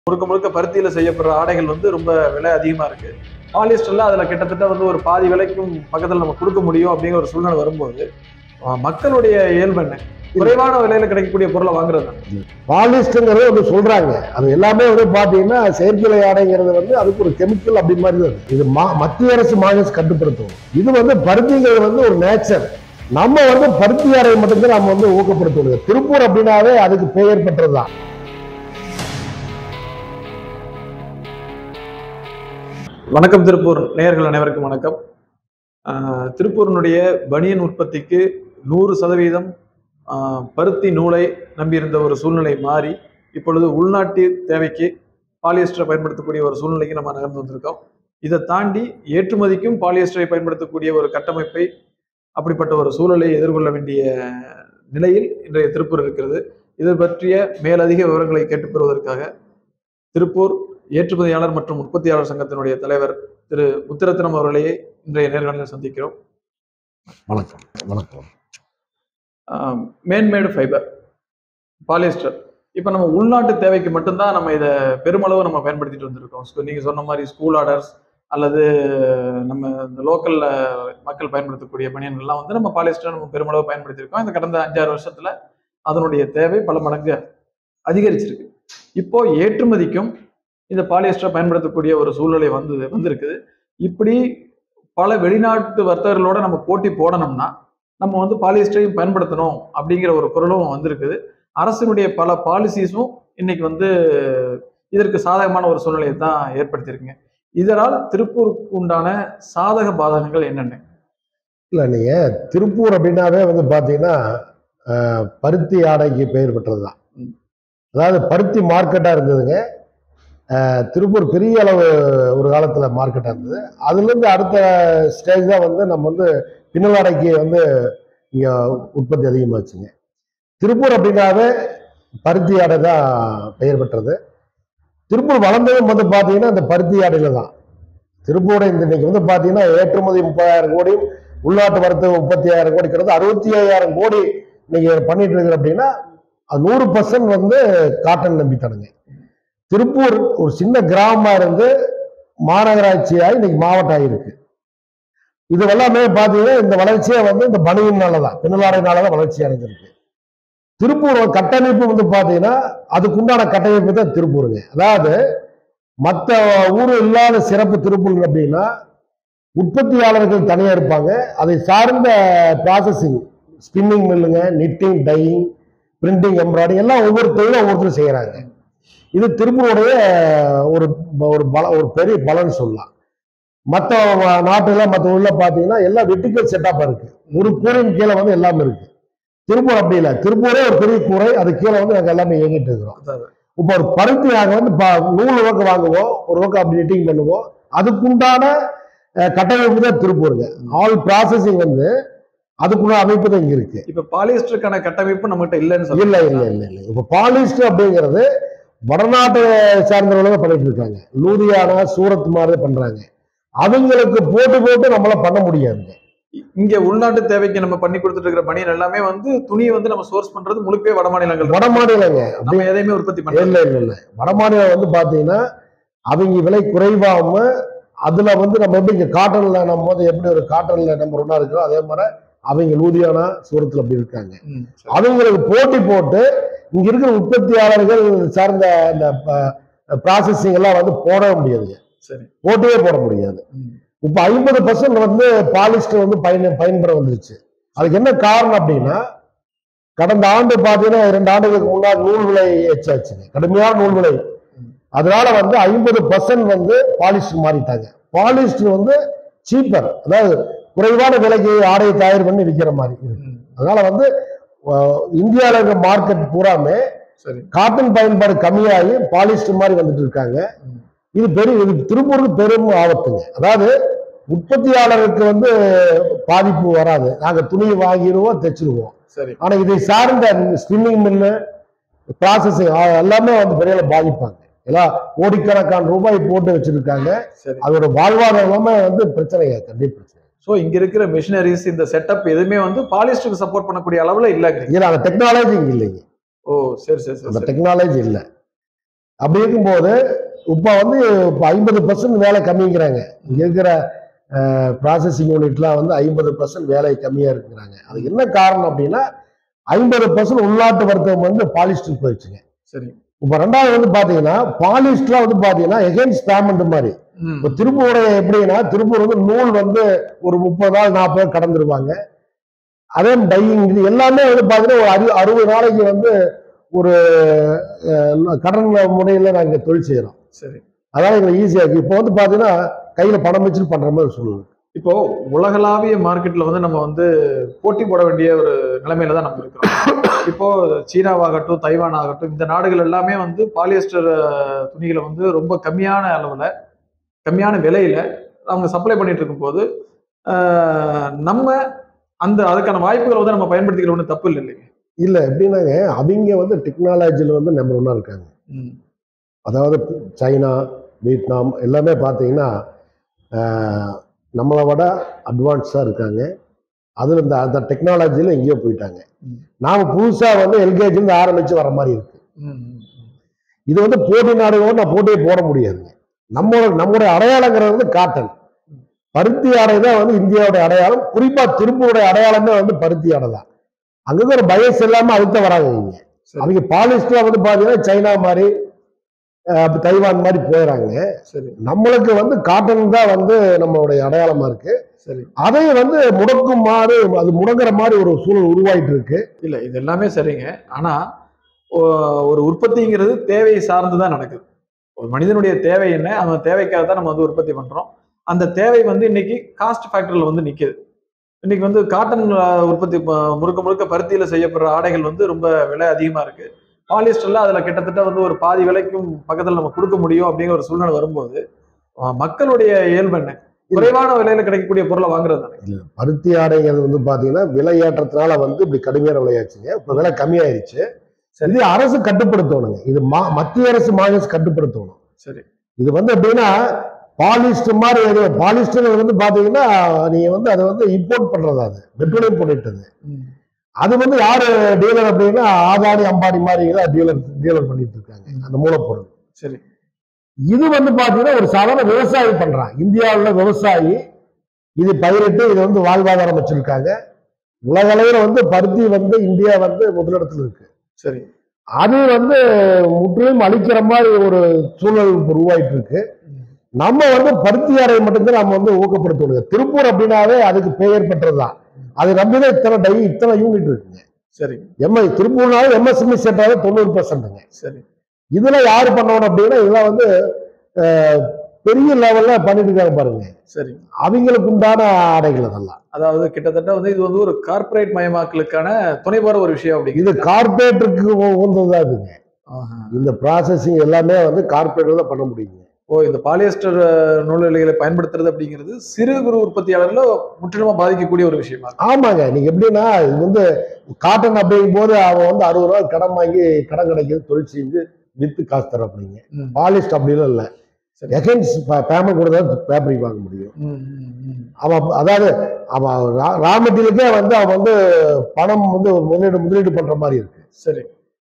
முழுக்க முழுக்க பருத்தியில செய்யப்படுற ஆடைகள் வந்து ரொம்ப விலை அதிகமா இருக்கு பாலிஸ்டர்ல அதுல கிட்டத்தட்ட வந்து ஒரு பாதி விலைக்கும் பக்கத்துல நம்ம கொடுக்க முடியும் அப்படிங்கிற ஒரு சூழ்நிலை வரும்போது அஹ், மக்களுடைய இயல்பு என்ன குறைவான விலையில கிடைக்கக்கூடிய பொருளை வாங்குறது தானே. பாலிஸ்ட்ங்கிறது ஒன்று சொல்றாங்க அது எல்லாமே வந்து பாத்தீங்கன்னா செயற்கை ஆடைங்கிறது வந்து அதுக்கு ஒரு கெமிக்கல் அப்படி மாதிரி தான் இருக்கு. இது மா- மத்திய அரசு மாநில கட்டுப்படுத்தும் இது வந்து பருத்திங்கிறது வந்து ஒரு நேச்சர் நம்ம வந்து பருத்தி ஆடையை மட்டும்தான் நம்ம வந்து ஊக்கப்படுத்தணும் திருப்பூர் அப்படின்னாவே அதுக்கு பெயர் பெற்றதுதான் வணக்கம் திருப்பூர் நேயர்கள் அனைவருக்கும் வணக்கம் அஹ், திருப்பூரினுடைய பனியன் உற்பத்திக்கு நூறு சதவீதம் அஹ், பருத்தி நூலை நம்பியிருந்த ஒரு சூழ்நிலை மாறி இப்பொழுது உள்நாட்டு தேவைக்கு பாலியஸ்டரை பயன்படுத்தக்கூடிய ஒரு சூழ்நிலைக்கு நம்ம நகர்ந்து வந்திருக்கோம் இதை தாண்டி ஏற்றுமதிக்கும் பாலியஸ்டரை பயன்படுத்தக்கூடிய ஒரு கட்டமைப்பை அப்படிப்பட்ட ஒரு சூழலை எதிர்கொள்ள வேண்டிய நிலையில் இன்றைய திருப்பூர் இருக்கிறது இது பற்றிய மேலதிக விவரங்களை கேட்டுப் பெறுவதற்காக திருப்பூர் ஏற்றுமதியாளர் மற்றும் உற்பத்தியாளர் சங்கத்தினுடைய தலைவர் திரு முத்திரத்தினம் அவர்களையே இன்றைய நேர்காணலில் சந்திக்கிறோம் வணக்கம் வணக்கம் மேன்மேடு ஃபைபர் பாலிஸ்டர் இப்போ நம்ம உள்நாட்டு தேவைக்கு மட்டும்தான் நம்ம இதை பெருமளவு நம்ம பயன்படுத்திட்டு வந்திருக்கோம் ஸோ நீங்கள் சொன்ன மாதிரி ஸ்கூல் ஆர்டர்ஸ் அல்லது நம்ம இந்த லோக்கல்ல மக்கள் பயன்படுத்தக்கூடிய பனியன்கள்லாம் வந்து நம்ம பாலிஸ்டர் நம்ம பெருமளவு பயன்படுத்தியிருக்கோம் இந்த கடந்த அஞ்சாறு வருஷத்துல அதனுடைய தேவை பல மடங்கு அதிகரிச்சிருக்கு இப்போ ஏற்றுமதிக்கும் இந்த பாலியஸ்டரை பயன்படுத்தக்கூடிய ஒரு சூழ்நிலை வந்து வந்திருக்குது இப்படி பல வெளிநாட்டு வர்த்தகர்களோட நம்ம போட்டி போடணும்னா நம்ம வந்து பாலியஸ்டரையும் பயன்படுத்தணும் அப்படிங்கிற ஒரு குரலும் வந்திருக்குது அரசினுடைய பல பாலிசிஸும் இன்னைக்கு வந்து இதற்கு சாதகமான ஒரு சூழ்நிலையை தான் ஏற்படுத்தியிருக்குங்க இதனால் திருப்பூருக்கு உண்டான சாதக பாதகங்கள் என்னென்ன இல்ல நீங்க திருப்பூர் அப்படின்னாவே வந்து பாத்தீங்கன்னா அஹ், பருத்தி ஆடைக்கு பெயர் பெற்றதுதான் ம். அதாவது பருத்தி மார்க்கெட்டா இருந்ததுங்க அஹ், திருப்பூர் பெரிய அளவு ஒரு காலத்துல மார்க்கெட்டா இருந்தது அதுல இருந்து அடுத்த ஸ்டேஜ் தான் வந்து நம்ம வந்து பின்னல் ஆடைக்கு வந்து இங்க உற்பத்தி அதிகமாச்சுங்க திருப்பூர் அப்படின்னாவே பருத்தி ஆடை தான் பெயர் பெற்றது திருப்பூர் வளர்ந்ததும் வந்து பாத்தீங்கன்னா இந்த பருத்தி ஆடையில தான் திருப்பூர் இந்த இன்னைக்கு வந்து பாத்தீங்கன்னா ஏற்றுமதி முப்பதாயிரம் கோடி உள்நாட்டு வர்த்தகம் முப்பத்தி ஆயிரம் கோடி கிட்டத்தட்ட அறுபத்தி ஐயாயிரம் கோடி இன்னைக்கு பண்ணிட்டு இருக்கிற அப்படின்னா அது நூறு பர்சன்ட் வந்து காட்டன் நம்பித்தானுங்க திருப்பூர் ஒரு சின்ன கிராமமா இருந்து மாநகராட்சியாகி இன்னைக்கு மாவட்டம் ஆகிருக்கு இது எல்லாமே பார்த்தீங்கன்னா இந்த வளர்ச்சியை வந்து இந்த பணியினால தான் பின்னலாடையினால தான் வளர்ச்சி அடைஞ்சிருக்கு திருப்பூர் கட்டமைப்பு வந்து பார்த்தீங்கன்னா அதுக்குண்டான கட்டமைப்பு தான் திருப்பூருங்க அதாவது மற்ற ஊர் இல்லாத சிறப்பு திருப்பூர் அப்படின்னா உற்பத்தியாளர்கள் தனியாக இருப்பாங்க அதை சார்ந்த ப்ராசஸிங் ஸ்பின்னிங் மில்லுங்க நிட்டிங் டையிங் பிரிண்டிங் எம்ப்ராய்டிங் எல்லாம் ஒவ்வொரு தொழிலும் ஒவ்வொருத்தரும் செய்கிறாங்க இது திருப்பூருடைய ஒரு ஒரு பல ஒரு பெரிய பலன் சொல்லலாம் மற்ற நாட்டுல மற்ற ஊர்ல பார்த்தீங்கன்னா எல்லாம் வெட்டிக்கல் செட்டப்பாக இருக்கு ஒரு கூரையின் கீழே வந்து எல்லாமே இருக்கு திருப்பூர் அப்படி இல்லை திருப்பூரே ஒரு பெரிய கூரை அது கீழே வந்து நாங்கள் எல்லாமே இயங்கிட்டு இருக்கிறோம் அதாவது இப்போ ஒரு பருத்தி நாங்கள் வந்து ப- நூறு ரூபாய்க்கு வாங்குவோம் ஒரு ரூபாய்க்கு அப்படி நிட்டிங் பண்ணுவோம் அதுக்குண்டான அஹ், கட்டமைப்பு தான் திருப்பூருங்க ஆல் ப்ராசஸிங் வந்து அதுக்குள்ள அமைப்பு தான் இங்க இருக்கு இப்ப பாலியஸ்டருக்கான கட்டமைப்பு நம்மகிட்ட இல்லைன்னு இல்ல சொல்லலாம் இல்ல இல்ல இல்ல இப்போ பாலிஸ்டர் அப்படிங்கிறது வடநாட்டை சார்ந்தவங்க தான் பண்ணிட்டு இருக்காங்க லூதியானா சூரத் மாதிரி தான் பண்றாங்க அவங்களுக்கு போட்டு போட்டு நம்மளால பண்ண முடியாதுங்க இங்க உள்நாட்டு தேவைக்கு நம்ம பண்ணி கொடுத்துட்டு இருக்கிற பனியன் எல்லாமே வந்து துணியை வந்து நம்ம சோர்ஸ் பண்றது முழுக்கவே வட மாநிலங்கள் வட மாநிலங்க நம்ம எதையுமே உற்பத்தி பண்ணல இல்ல இல்ல இல்ல வட மாநிலம் வந்து பாத்தீங்கன்னா அவங்க விலை குறைவாம அதுல வந்து நம்ம எப்படி இங்க காட்டன்ல நம்ம வந்து எப்படி ஒரு காட்டன்ல நம்பர் ஒன்னா இருக்கிறோம் அதே மாதிரி அவங்க லூதியானா சூரத்துல அப்படி இருக்காங்க ம், சரி. அவங்களுக்கு போட்டி போட்டு இங்க இருக்கிற உற்பத்தியாளர்கள் சார்ந்த இந்த ப்ராசஸிங் எல்லாம் வந்து போடவே முடியாதுங்க சரி போட்டியே போட முடியாது ம், இப்ப ஐம்பது பர்சன்ட் வந்து பாலிஸ்டர் வந்து பயன் பயன்பட வந்துருச்சு அதுக்கு என்ன காரணம் அப்படின்னா கடந்த ஆண்டு பாத்தீங்கன்னா இரண்டு ஆண்டுகளுக்கு முன்னாடி நூல் விலை எச்சாச்சுங்க கடுமையான நூல் விலை அதனால வந்து ஐம்பது பர்சன்ட் வந்து பாலிஸ்டர் மாறிட்டாங்க பாலிஸ்டர் வந்து சீப்பர் அதாவது குறைவான விலைக்கு ஆடையை தயார் பண்ணி விற்கிற மாதிரி இருக்கு ம், அதனால வந்து அஹ், இந்தியால இருக்க மார்க்கெட் பூராமே சரி காட்டன் பயன்பாடு கம்மியாகி பாலிஸ்டர் மாதிரி வந்துட்டு இருக்காங்க ம், இது பெரிய இது திருப்பூருக்கு பெரும் ஆபத்துங்க அதாவது உற்பத்தியாளருக்கு வந்து பாதிப்பு வராது நாங்க துணியை வாங்கிடுவோம் தைச்சிருவோம் சரி ஆனா இதை சார்ந்த ஸ்பின்னிங் மில்லு ப்ராசஸிங் எல்லாமே வந்து பெரிய அளவு பாதிப்பாங்க எல்லாம் கோடிக்கணக்கான ரூபாய் போட்டு வச்சிருக்காங்க சரி அதோட வாழ்வாதாரம் எல்லாமே வந்து பிரச்சனைங்க கண்டிப்பா பிரச்சனை சோ இங்க இருக்கிற மிஷினரிஸ் இந்த செட்டப் எதுவுமே வந்து பாலிஸ்டருக்கு சப்போர்ட் பண்ணக்கூடிய அளவுல இல்லைங்கிறீங்க இதுல அந்த டெக்னாலஜி இங்க இல்லைங்க ஓ சரி சரி சரி அந்த சரி டெக்னாலஜி இல்லை அப்படி இருக்கும்போது இப்போ வந்து இப்போ ஐம்பது பர்சன்ட் வேலை கம்மிங்கிறாங்க இங்க இருக்கிற ப்ராசஸிங் யூனிட்லாம் வந்து ஐம்பது பர்சன்ட் வேலை கம்மியா இருக்குங்கிறாங்க அது என்ன காரணம் அப்படின்னா ஐம்பது பர்சன்ட் உள்நாட்டு வர்த்தகம் வந்து பாலிஸ்டர் போயிடுச்சுங்க சரி இப்போ ரெண்டாவது வந்து பாத்தீங்கன்னா பாலிஸ்ட்லாம் வந்து பாத்தீங்கன்னா எகென்ஸ்ட் பேமெண்ட் மாதிரி ம். இப்போ திருப்பூருடைய எப்படின்னா திருப்பூர் வந்து நூல் வந்து ஒரு முப்பது நாள் நாற்பது நாள் கடந்துருவாங்க அதே டையிங் இது எல்லாமே வந்து பாத்தீங்கன்னா ஒரு அறு அறுபது நாளைக்கு வந்து ஒரு அஹ், கடன் முறையில் நாங்கள் தொழில் செய்கிறோம் சரி அதான் எங்களுக்கு ஈஸியாக இருக்குது இப்போ வந்து பார்த்தீங்கன்னா கையில் பணம் வச்சு பண்ணுற மாதிரி சொல்லுது இப்போ உலகளாவிய மார்க்கெட்ல வந்து நம்ம வந்து போட்டி போட வேண்டிய ஒரு நிலைமையில தான் நம்ம இருக்கிறோம் இப்போ சீனாவாகட்டும் தைவான் ஆகட்டும் இந்த நாடுகள் எல்லாமே வந்து பாலியஸ்டர் அஹ், துணிகளை வந்து ரொம்ப கம்மியான அளவுல கம்மியான விலையில அவங்க சப்ளை பண்ணிட்டு இருக்கும்போது அஹ், நம்ம அந்த அதுக்கான வாய்ப்புகளை வந்து நம்ம பயன்படுத்திக்கிற ஒன்றும் தப்பு இல்லை இல்லைங்க இல்லை எப்படின்னாங்க அவங்க வந்து டெக்னாலஜியில் வந்து நம்பர் ஒன்னாக இருக்காங்க ம். அதாவது சைனா வியட்நாம் எல்லாமே பார்த்தீங்கன்னா ஆஹ், நம்மளை விட அட்வான்ஸாக இருக்காங்க அதில் இந்த அந்த டெக்னாலஜியில் எங்கேயோ போயிட்டாங்க ம். நாம் புதுசாக வந்து எல்கேஜிலேருந்து ஆரம்பித்து வர மாதிரி இருக்கு ம், ம், ம். இது வந்து போட்டி நாடுகளோடு நான் போட்டியே போட முடியாதுங்க நம்மளோட நம்முடைய அடையாளங்கிறது வந்து காட்டன் பருத்தி ஆடை தான் வந்து இந்தியாவுடைய அடையாளம் குறிப்பா திருப்பூருடைய அடையாளமே வந்து பருத்தி ஆடை தான் அங்க ஒரு பயஸ் இல்லாம அதுக்கு தான் வராங்க இங்க சரி. அவங்க பாலிஸ்டர் வந்து பாத்தீங்கன்னா சைனா மாதிரி அஹ், அப்ப தைவான் மாதிரி போயிடறாங்க சரி நம்மளுக்கு வந்து காட்டன் தான் வந்து நம்மளுடைய அடையாளமா இருக்கு சரி அதை வந்து முடக்கும் மாதிரி அது முடங்குற மாதிரி ஒரு சூழல் உருவாயிட்டு இருக்கு இல்ல இது எல்லாமே சரிங்க ஆனா ஒ- ஒரு உற்பத்திங்கிறது தேவையை சார்ந்து தான் நடக்குது ஒரு மனிதனுடைய தேவை என்ன அந்த தேவைக்காக தான் நம்ம வந்து உற்பத்தி பண்றோம் அந்த தேவை வந்து இன்னைக்கு காஸ்ட் ஃபேக்டர்ல வந்து நிக்குது இன்னைக்கு வந்து காட்டன் அஹ், உற்பத்தி ப- முழுக்க முழுக்க பருத்தியில செய்யப்படுற ஆடைகள் வந்து ரொம்ப விலை அதிகமா இருக்கு பாலிஸ்டர்ல அதுல கிட்டத்தட்ட வந்து ஒரு பாதி விலைக்கும் பக்கத்துல நம்ம கொடுக்க முடியும் அப்படிங்கிற ஒரு சூழ்நிலை வரும்போது அஹ், மக்களுடைய இயல்பு என்ன குறைவான விலையில கிடைக்கக்கூடிய பொருளை வாங்குறது தானே பருத்தி ஆடைங்கிறது வந்து பாத்தீங்கன்னா விலையேற்றத்தினால வந்து இப்படி கடுமையான விலையாச்சுங்க இப்ப விலை கம்மியாயிருச்சு சரி. இது அரசு கட்டுப்படுத்தணுங்க இது மா- மத்திய அரசு மாநில அரசு கட்டுப்படுத்தணும் சரி இது வந்து எப்படின்னா பாலிஸ்டர் மாதிரி எது பாலிஸ்டர் வந்து பாத்தீங்கன்னா நீங்க வந்து அதை வந்து இம்போர்ட் பண்றது அது பெட்ரோலியம் பண்ணிட்டது ம். அது வந்து யாரு டீலர் அப்படின்னா ஆதானி அம்பானி மாதிரி தான் டீலர் டீலர் பண்ணிட்டு இருக்காங்க அந்த மூலப்பொருள் சரி இது வந்து பாத்தீங்கன்னா ஒரு சாதாரண விவசாயி பண்றான் இந்தியாவுல விவசாயி இது பயிரிட்டு இது வந்து வாழ்வாதாரம் வச்சிருக்காங்க உலக அளவில் வந்து பருத்தி வந்து இந்தியா வந்து முதலிடத்துல இருக்கு சரி அது வந்து முற்றிலும் அழிக்கிற மாதிரி ஒரு சூழல் இப்ப உருவாயிட்டு இருக்கு ம். நம்ம வந்து பருத்தி ஆடை மட்டும்தான் நம்ம வந்து ஊக்கப்படுத்தணும் திருப்பூர் அப்படின்னாவே அதுக்கு பெயர் பெற்றதுதான் அது நம்பிதான் இத்தனை டை இத்தனை யூனிட் இருக்குங்க சரி எம்ஐ திருப்பூர்னாலும் எம்எஸ்எம்இ செட்டாவே தொண்ணூறு பர்சன்ட்டுங்க சரி இதுல யாரு பண்ணணும் அப்படின்னா இதெல்லாம் வந்து அஹ், பெரிய லெவல்ல பண்ணிட்டு இருக்காங்க பாருங்க சரி அவங்களுக்கு உண்டான ஆடைகள் அதெல்லாம் அதாவது கிட்டத்தட்ட வந்து இது வந்து ஒரு கார்ப்பரேட் மயமாக்கலுக்கான துணை போற ஒரு விஷயம் இது அப்படிங்கிறது கார்பரேட்டுக்கு உகந்ததா இதுங்க ஆஹா. இந்த ப்ராசஸிங் எல்லாமே வந்து கார்பரேட் தான் பண்ண முடியுங்க ஓ இந்த பாலியஸ்டர் அஹ், நூலிழைகளை பயன்படுத்துறது அப்படிங்கிறது சிறு குறு உற்பத்தியாளர்ல முற்றிலுமா பாதிக்கக்கூடிய ஒரு விஷயமா இருக்கு. ஆமாங்க நீங்க எப்படின்னா இது வந்து காட்டன் அப்படிங்கும் போது அவன் வந்து அறுபது ரூபா கடன் வாங்கி கடன் கிடைக்குது தொழில் செஞ்சு வித்து காசு தர அப்படிங்க ம். பாலிஸ்ட் அப்படிலாம் இல்லை சரி. எகென்ஸ் பேமெண்ட் கூட தான் ஃபேப்ரிக் வாங்க முடியும் ம், ம், ம். அவன் அதாவது அவன் ரா மெட்டீரியலுக்கே வந்து அவன் வந்து பணம் வந்து முதலீடு முதலீடு பண்ற மாதிரி இருக்கு சரி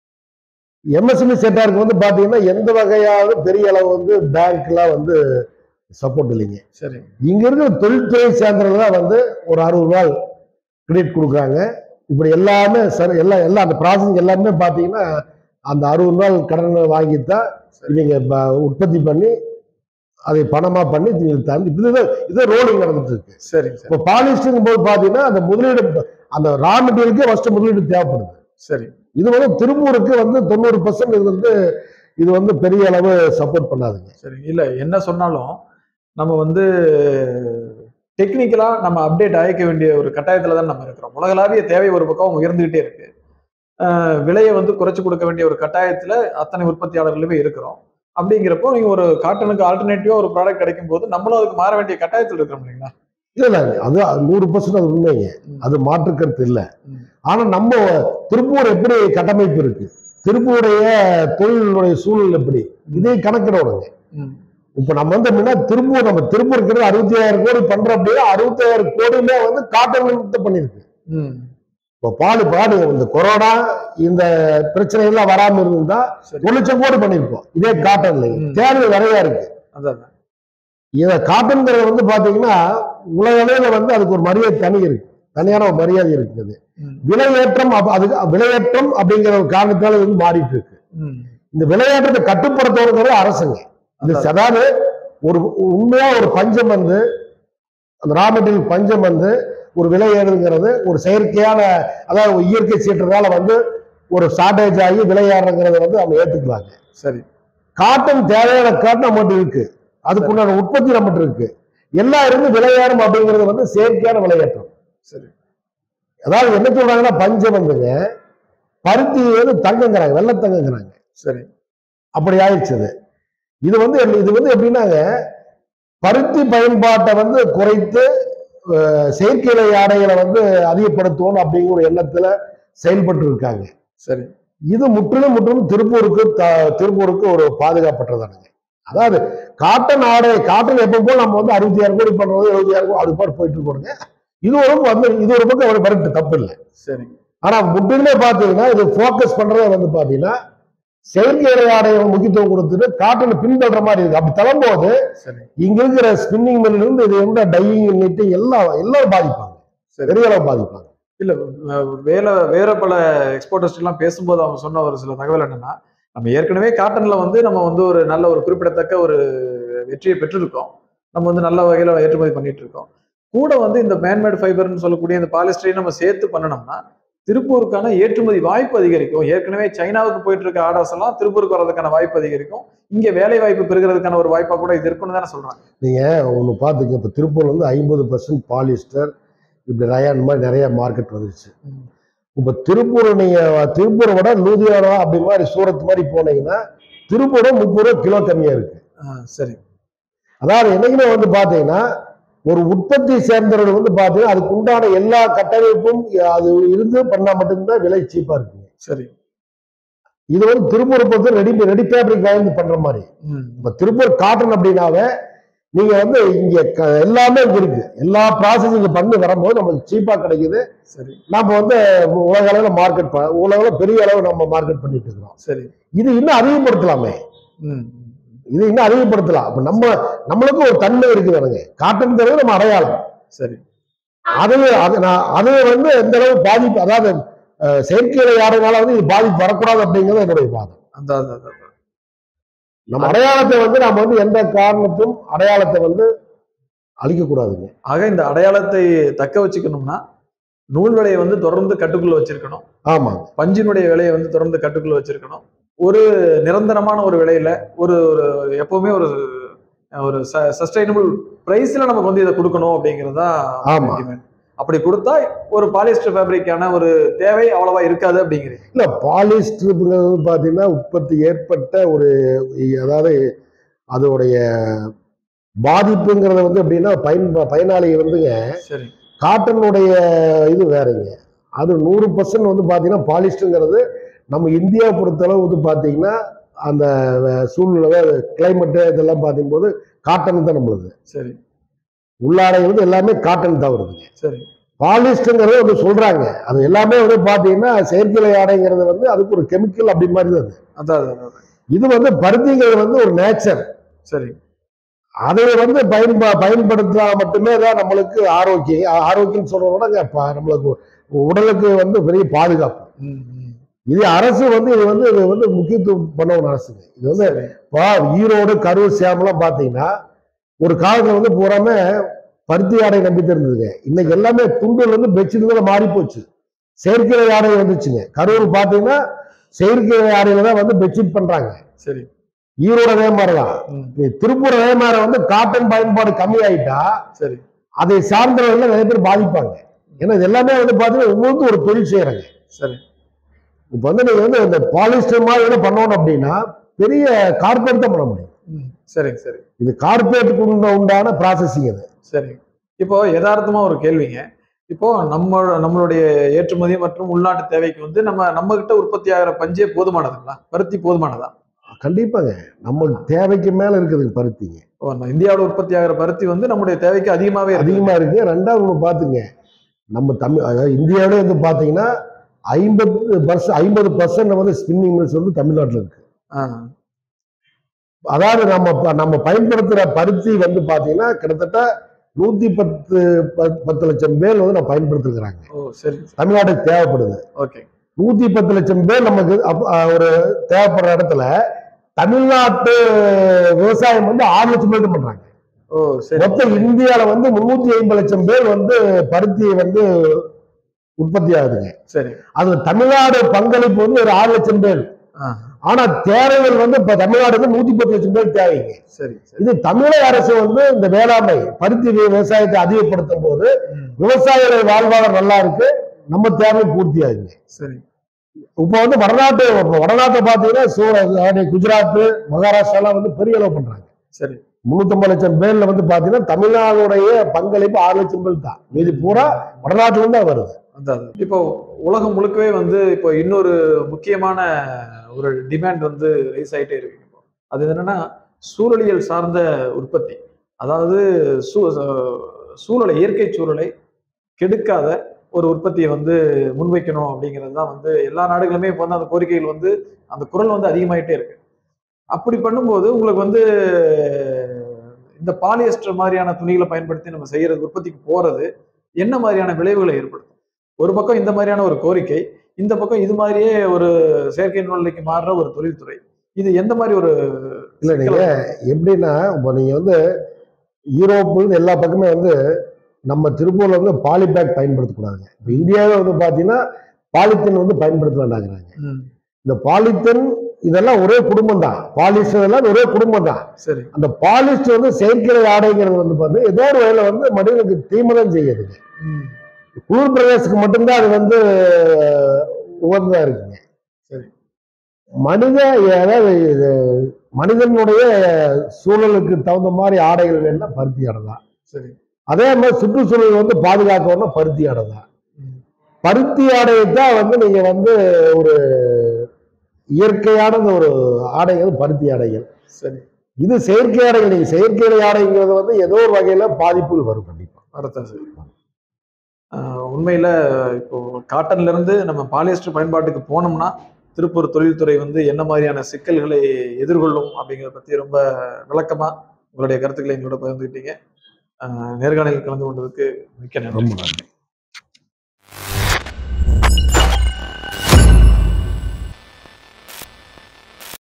எம்எஸ்எம்இ செக்டாருக்கு வந்து பாத்தீங்கன்னா எந்த வகையான பெரிய அளவு வந்து பேங்க்லாம் வந்து சப்போர்ட் இல்லைங்க சரி இங்க இருக்கிற தொழில்துறை சேர்ந்தவங்க தான் வந்து ஒரு அறுபது ரூபாய் கிரெடிட் கொடுக்குறாங்க இப்படி எல்லாமே சரி எல்லாம் எல்லாம் அந்த ப்ராசஸிங் எல்லாமே பார்த்தீங்கன்னா அந்த அறுபது நாள் கடன் வாங்கி தான் இவங்க ப- உற்பத்தி பண்ணி அதை பணமா பண்ணி இவங்களுக்கு தந்து இதுதான் இது ரோலிங் நடந்துட்டு இருக்கு சரி சரி இப்போ பாலிஸ்டிங் போது பார்த்தீங்கன்னா அந்த முதலீடு அந்த ரா மெட்டீரியலுக்கே ஃபர்ஸ்ட் முதலீடு தேவைப்படுது சரி இது வந்து திருப்பூருக்கு வந்து தொண்ணூறு பர்சன்ட் இது வந்து இது வந்து பெரிய அளவு சப்போர்ட் பண்ணாதுங்க சரி இல்ல என்ன சொன்னாலும் நம்ம வந்து டெக்னிக்கலா நம்ம அப்டேட் ஆயிக்க வேண்டிய ஒரு கட்டாயத்துல தான் நம்ம இருக்கிறோம் உலகளாவிய தேவை ஒரு பக்கம் உயர்ந்துகிட்டே இருக்கு அஹ் விலையை வந்து குறைச்சு கொடுக்க வேண்டிய ஒரு கட்டாயத்துல அத்தனை உற்பத்தியாளர்களுமே இருக்கிறோம் அப்படிங்கிறப்போ நீங்க ஒரு காட்டனுக்கு ஆல்டர்னேட்டிவா ஒரு ப்ராடக்ட் கிடைக்கும் போது நம்மளும் அதுக்கு மாற வேண்டிய கட்டாயத்தில் இருக்கிறோம் இல்லைங்களா இல்ல இல்ல அது நூறு பர்சன்ட் அது உண்மைங்க ம். அது மாற்று கருத்து இல்ல ம். ஆனா நம்ம திருப்பூர் எப்படி கட்டமைப்பு இருக்கு திருப்பூருடைய தொழிலுடைய சூழல் எப்படி இதை கணக்கிடணுங்க ம். இப்ப நம்ம வந்து எப்படின்னா திருப்பூர் நம்ம திருப்பூர் இருக்கிற அறுபத்தி ஆயிரம் கோடி பண்றோம் அப்படின்னா அறுபத்தி ஆயிரம் கோடியுமே வந்து காட்டன் நிமித்தம் பண்ணிருக்கு ம். இப்போ பாடு பாடு இந்த கொரோனா இந்த பிரச்சனை எல்லாம் வராம இருந்தா சரி ஒரு லட்சம் கோடி பண்ணிருப்போம் இதே காட்டன்ல ம். தேவை நிறைய இருக்கு அதான் அதான். இத காட்டன்ங்கிறது வந்து பாத்தீங்கன்னா உலக அளவுல வந்து அதுக்கு ஒரு மரியாதை தனி இருக்கு தனியான ஒரு மரியாதை இருக்குது ம். விலையேற்றம் அப்ப அதுக்கு விலையேற்றம் அப்படிங்கிற ஒரு காரணத்தால இது வந்து மாறிட்டு இருக்கு ம். இந்த விளையாட்டத்தை கட்டுப்படுத்தணுங்கிறது அரசுங்க இது அதான். அதாவது ஒரு உண்மையா ஒரு பஞ்சம் வந்து அந்த ரா மெட்டீரியல் பஞ்சம் வந்து ஒரு விலை ஏறுங்கிறது ஒரு செயற்கையான அதாவது ஒரு இயற்கை சீற்றத்தால வந்து ஒரு ஷார்டேஜ் ஆகி விலை ஏறுறங்கிறத வந்து நம்ம ஏத்துக்கலாங்க சரி காட்டன் தேவையான காட்டன் நம்மகிட்ட இருக்கு அதுக்குண்டான உற்பத்தி நம்மகிட்ட இருக்கு எல்லாம் இருந்து விலையேறும் அப்படிங்கிறது வந்து செயற்கையான விலையேற்றம் சரி அதாவது என்ன சொல்றாங்கன்னா பஞ்சம் வந்துங்க பருத்தி வந்து தங்கங்கிறாங்க வெள்ளை தங்கங்கிறாங்க சரி அப்படி ஆயிடுச்சு அது இது வந்து எப்படி- இது வந்து எப்படின்னாங்க பருத்தி பயன்பாட்டை வந்து குறைத்து அஹ், செயற்கை இலை ஆடைகளை வந்து அதிகப்படுத்துவோம் அப்படிங்கிற ஒரு எண்ணத்துல செயல்பட்டு இருக்காங்க சரி இது முற்றிலும் முற்றிலும் திருப்பூருக்கு த- திருப்பூருக்கு ஒரு பாதுகாப்பற்றதானுங்க அதாவது காட்டன் ஆடை காட்டன் எப்போ போல் நம்ம வந்து அறுபத்தி ஆறு கோடி பண்றது எழுபத்தி ஆறு கோடி அது பாட்டு போயிட்டு இருக்கோங்க இது ஒரு வந்து இது ஒரு பக்கம் ஒரு வரட்டு தப்பு இல்லை சரி ஆனா முற்றிலுமே பாத்தீங்கன்னா இது ஃபோக்கஸ் பண்றதே வந்து பாத்தீங்கன்னா செயற்கை இலை ஆடைகள் முக்கியத்துவம் கொடுத்துட்டு காட்டனை பின்தொடர மாதிரி இருக்கு அப்படி தள்ளும்போது சரி இங்க இருக்கிற ஸ்பின்னிங் மில்ல இருந்து இது எந்த டையிங் நீட்டு எல்லாம் எல்லாரும் பாதிப்பாங்க சரி பெரிய அளவு பாதிப்பாங்க இல்ல அஹ் வேற வேற பல எக்ஸ்போர்ட்டர்ஸ் எல்லாம் பேசும்போது அவங்க சொன்ன ஒரு சில தகவல் என்னன்னா நம்ம ஏற்கனவே காட்டன்ல வந்து நம்ம வந்து ஒரு நல்ல ஒரு குறிப்பிடத்தக்க ஒரு வெற்றியை பெற்றிருக்கோம் நம்ம வந்து நல்ல வகையில ஏற்றுமதி பண்ணிட்டு இருக்கோம் கூட வந்து இந்த மேன்மேட் ஃபைபர்னு சொல்லக்கூடிய இந்த பாலிஸ்டரையும் நம்ம சேர்த்து பண்ணணும்னா திருப்பூருக்கான ஏற்றுமதி வாய்ப்பு அதிகரிக்கும் ஏற்கனவே சைனாவுக்கு போயிட்டு இருக்க ஆர்டர்ஸ் எல்லாம் திருப்பூருக்கு வர்றதுக்கான வாய்ப்பு அதிகரிக்கும் இங்க வேலை வாய்ப்பு பெறுகிறதுக்கான ஒரு வாய்ப்பா கூட இது இருக்குன்னு தானே சொல்றாங்க நீங்க ஒண்ணு பாத்துக்க இப்ப திருப்பூர்ல வந்து ஐம்பது பர்சன்ட் பாலிஸ்டர் இப்படி ரயான் மாதிரி நிறைய மார்க்கெட் வந்துருச்சு ம். இப்ப திருப்பூர் நீங்க திருப்பூரை விட லூதியானா அப்படி மாதிரி சூரத் மாதிரி போனீங்கன்னா திருப்பூரும் முப்பது ரூபா கிலோ கம்மியா இருக்கு ஆஹ் சரி அதாவது என்னைக்குமே வந்து பாத்தீங்கன்னா ஒரு உற்பத்தி சேர்ந்தவர்கள் வந்து பாத்தீங்கன்னா அதுக்கு உண்டான எல்லா கட்டமைப்பும் அது இருந்து பண்ணா மட்டும்தான் விலை சீப்பா இருக்குங்க சரி இது வந்து திருப்பூரை பொறுத்து ரெடி ரெடி ஃபேப்ரிக் வாங்கி பண்ற மாதிரி ம் இப்ப திருப்பூர் காட்டன் அப்படின்னாவே நீங்க வந்து இங்க க- எல்லாமே இங்க இருக்கு எல்லா ப்ராசஸிங் பண்ணி வரும்போது நம்மளுக்கு சீப்பா கிடைக்குது சரி நம்ம வந்து உலக அளவுல மார்க்கெட் உலக அளவுல பெரிய அளவு நம்ம மார்க்கெட் பண்ணிட்டு இருக்கிறோம் சரி இது இன்னும் அதிகப்படுத்தலாமே ம் இது இன்னும் அதிகப்படுத்தலாம் அப்ப நம்ம நம்மளுக்கும் ஒரு தன்மை இருக்குதானுங்க காட்டன்ங்கிறது நம்ம அடையாளம் சரி அது அது நான் அது வந்து எந்த அளவு பாதிப்பு அதாவது அஹ், செயற்கை இலை ஆடைனால வந்து இது பாதிப்பு வரக்கூடாது அப்படிங்கிறது என்னுடைய வாதம் அந்த அந்த- அந்த- அந்த. நம்ம அடையாளத்தை வந்து நம்ம வந்து எந்த காரணத்தும் அடையாளத்தை வந்து அழிக்க கூடாதுங்க ஆக இந்த அடையாளத்தை தக்க வச்சுக்கணும்னா நூல் விலையை வந்து தொடர்ந்து கட்டுக்குள்ள வச்சிருக்கணும் ஆமாங்க பஞ்சினுடைய விலையை வந்து தொடர்ந்து கட்டுக்குள்ள வச்சிருக்கணும் ஒரு நிரந்தரமான ஒரு விலையில ஒரு ஒரு எப்பவுமே ஒரு ஒரு சஸ்டைனபிள் பிரைஸ்ல நமக்கு வந்து இதை கொடுக்கணும் அப்படிங்கிறது தான் ஆமா. sentiment. அப்படி கொடுத்தா ஒரு பாலிஸ்டர் ஃபேப்ரிக்கான ஒரு தேவை அவ்வளவா இருக்காது அப்படிங்கிறீங்க இல்ல பாலிஸ்டருங்கிறது வந்து பாத்தீங்கன்னா உற்பத்தி ஏற்பட்ட ஒரு அதாவது அதோடைய பாதிப்புங்கிறத வந்து எப்படின்னா பயன் பயனாளி வந்துங்க சரி காட்டனுடைய இது வேறங்க அது நூறு பர்சன்ட் வந்து பாத்தீங்கன்னா பாலிஸ்டருங்கிறது நம்ம இந்தியா பொறுத்தளவு வந்து பாத்தீங்கன்னா அந்த அஹ், சூழ்நிலை கிளைமேட்டு இதெல்லாம் பார்க்கும்போது காட்டன் தான் நம்மளுது சரி உள்ளாடை வந்து எல்லாமே காட்டன் தான் வருதுங்க சரி பாலிஸ்டருங்கிறது வந்து சொல்றாங்க அது எல்லாமே வந்து பாத்தீங்கன்னா செயற்கை ஆடைங்கிறது வந்து அதுக்கு ஒரு கெமிக்கல் அப்படி மாதிரி தான் அது. அதான் அதான், அதான் இது வந்து பருத்திங்கிறது வந்து ஒரு நேச்சர் சரி அதை வந்து பயன்ப பயன்படுத்தினா மட்டுமே தான் நம்மளுக்கு ஆரோக்கியம் ஆ- ஆரோக்கியம் சொல்றத விட இங்க ப- நம்மளுக்கு உடலுக்கு வந்து பெரிய பாதுகாப்பு ம், ம். இது அரசு வந்து இது வந்து இது வந்து முக்கியத்துவம் பண்ண ஒரு அரசுங்க இது வந்து சரி இப்போ ஈரோடு கரூர் சேமெல்லாம் பார்த்தீங்கன்னா ஒரு காலத்துல வந்து பூராமே பருத்தி ஆடை நம்பி இருந்ததுங்க இன்னைக்கு எல்லாமே துண்டுல இருந்து பெட்ஷீட் மாறி போச்சு செயற்கை ஆடை வந்துச்சுங்க கரூர் பார்த்தீங்கன்னா செயற்கை ஆடையில தான் வந்து பெட்ஷீட் பண்றாங்க சரி ஈரோடு அதே மாதிரிதான் ம், நீ திருப்பூர் அதே மாதிரி வந்து காட்டன் பயன்பாடு கம்மி ஆயிட்டா சரி அதை சார்ந்தவர்கள் நிறைய பேர் பாதிப்பாங்க ஏன்னா இது எல்லாமே வந்து பார்த்தீங்கன்னா ஒவ்வொருத்தரும் ஒரு தொழில் செய்யறாங்க சரி இப்போ வந்து நீங்க வந்து இந்த பாலிஸ்டர் மாதிரி எல்லாம் பண்ணணும் அப்படின்னா பெரிய கார்பரேட் தான் பண்ண முடியும் ம், சரிங்க சரி இது கார்பரேட்டுக்கு உண்ட- உண்டான ப்ராசஸிங் அது சரி இப்போ யதார்த்தமா ஒரு கேள்விங்க இப்போ நம்ம நம்மளுடைய ஏற்றுமதி மற்றும் உள்நாட்டு தேவைக்கு வந்து நம்ம நம்ம கிட்ட உற்பத்தி ஆகிற பஞ்சே போதுமானதுங்களா பருத்தி போதுமானதா கண்டிப்பாங்க நம்ம தேவைக்கு மேல இருக்குதுங்க பருத்திங்க இப்போ நம்ம இந்தியாவில் உற்பத்தி ஆகிற பருத்தி வந்து நம்முடைய தேவைக்கு அதிகமாவே இருக்கு அதிகமா இருக்கு ரெண்டாவது ஒண்ணு பாத்துங்க நம்ம தமிழ் அதாவது இந்தியாவிலே வந்து பார்த்தீங்கன்னா ஐம்பது பர்சன்ட் ஐம்பது பர்சன்ட் வந்து ஸ்பின்னிங் மில்ஸ் வந்து தமிழ்நாட்டில் இருக்கு ஆ, அதாவது நம்ம ப- நம்ம பயன்படுத்துற பருத்தி வந்து பார்த்தீங்கன்னா கிட்டத்தட்ட நூத்தி பத்து ப- பத்து லட்சம் பேர் வந்து நம்ம பயன்படுத்திருக்கிறாங்க ஓ சரி தமிழ்நாட்டுக்கு தேவைப்படுது ஓகே நூத்தி பத்து லட்சம் பேர் நமக்கு அப்ப- அஹ் ஒரு தேவைப்படுற இடத்துல தமிழ்நாட்டு விவசாயம் வந்து ஆறு லட்சம் பேர் தான் பண்றாங்க ஓ சரி மொத்தம் இந்தியால வந்து முன்னூத்தி ஐம்பது லட்சம் பேர் வந்து பருத்தி வந்து உற்பத்தி ஆகுதுங்க சரி அதுல தமிழ்நாடு பங்களிப்பு வந்து ஒரு ஆறு லட்சம் பேர் ஆ, ஆனா தேவைகள் வந்து இப்ப தமிழ்நாடுக்கு நூத்தி பத்து லட்சம் பேர் தேவைங்க சரி சரி இது தமிழக அரசு வந்து இந்த வேளாண்மை பருத்தி வி- விவசாயத்தை அதிகப்படுத்தும் போது ம், விவசாயிகள் வாழ்வாதாரம் நல்லா இருக்கு நம்ம தேவை பூர்த்தி ஆகுங்க சரி இப்போ வந்து வடநாட்டு இப்ப வடநாட்டை பார்த்தீங்கன்னா சூ- அதாவது குஜராத் மகாராஷ்டிராலாம் வந்து பெரிய அளவு பண்றாங்க சரி முன்னூத்தம்பது லட்சம் பேர்ல வந்து பாத்தீங்கன்னா தமிழ்நாடுடைய பங்களிப்பு ஆறு லட்சம் பேர் தான் மீதி பூரா வடநாட்டுல இருந்து தான் வருது அதான் அதான். இப்போ உலகம் முழுக்கவே வந்து இப்போ இன்னொரு முக்கியமான ஒரு டிமாண்ட் வந்து ரைஸ் ஆயிட்டே இருக்கு இப்போ அது என்னன்னா சூழலியல் சார்ந்த உற்பத்தி அதாவது சூ- அஹ் சூழலை இயற்கை சூழலை கெடுக்காத ஒரு உற்பத்தியை வந்து முன்வைக்கணும் அப்படிங்கிறது தான் வந்து எல்லா நாடுகளுமே இப்போ வந்து அந்த கோரிக்கைகள் வந்து அந்த குரல் வந்து அதிகமாயிட்டே இருக்கு அப்படி பண்ணும்போது உங்களுக்கு வந்து இந்த பாலியஸ்டர் மாதிரியான துணிகளை பயன்படுத்தி நம்ம செய்யறது உற்பத்திக்கு போறது என்ன மாதிரியான விளைவுகளை ஏற்படுத்தும் ஒரு பக்கம் இந்த மாதிரியான ஒரு கோரிக்கை இந்த பக்கம் இது மாதிரியே ஒரு செயற்கை நுழைக்கு மாறுற ஒரு தொழில்துறை இது எந்த மாதிரி ஒரு இல்ல நீங்க எப்படின்னா இப்போ நீங்க வந்து யூரோப்பு எல்லா பக்கமே வந்து நம்ம திருப்பூர்ல வந்து பாலிபேக் பயன்படுத்தக்கூடாதுங்க இப்போ இந்தியாவே வந்து பாத்தீங்கன்னா பாலித்தீன் வந்து பயன்படுத்த வேண்டாங்கிறாங்க ம், இந்த பாலித்தீன் இதெல்லாம் ஒரே குடும்பம் தான் பாலிஸ்டர் எல்லாம் ஒரே குடும்பம் தான் சரி அந்த பாலிஸ்டர் வந்து செயற்கை ஆடைங்கிறது வந்து பார்த்தீங்கன்னா ஏதோ ஒரு வகையில வந்து மனிதனுக்கு தீமைதான் செய்யுதுங்க ம், குளிர் பிரதேசத்துக்கு மட்டும்தான் அது வந்து உகந்ததா இருக்குங்க சரி மனித அதாவது இது மனிதனுடைய சூழலுக்கு தகுந்த மாதிரி ஆடைகள் வேணும்னா பருத்தி ஆடை தான் சரி அதே மாதிரி சுற்றுச்சூழல் வந்து பாதுகாக்கணும்னா பருத்தி ஆடை தான் ம், பருத்தி ஆடையை தான் வந்து நீங்க வந்து ஒரு இயற்கையானது ஒரு ஆடைகள் பருத்தி ஆடைகள் சரி இது செயற்கை ஆடைகள் நீங்க செயற்கை ஆடைங்கிறது வந்து ஏதோ ஒரு வகையில பாதிப்புகள் வரும் கண்டிப்பா வரத்தான் சரி ஆஹ் உண்மையில இப்போ காட்டன்ல இருந்து நம்ம பாலியஸ்டர் பயன்பாட்டுக்கு போனோம்னா திருப்பூர் தொழில்துறை வந்து என்ன மாதிரியான சிக்கல்களை எதிர்கொள்ளும் அப்படிங்கிறத பத்தி ரொம்ப விளக்கமா உங்களுடைய கருத்துக்களை எங்களோட பகிர்ந்துக்கிட்டீங்க ஆஹ் நேர்காணலில் கலந்து கொண்டதுக்கு மிக்க நன்றி ரொம்ப நன்றி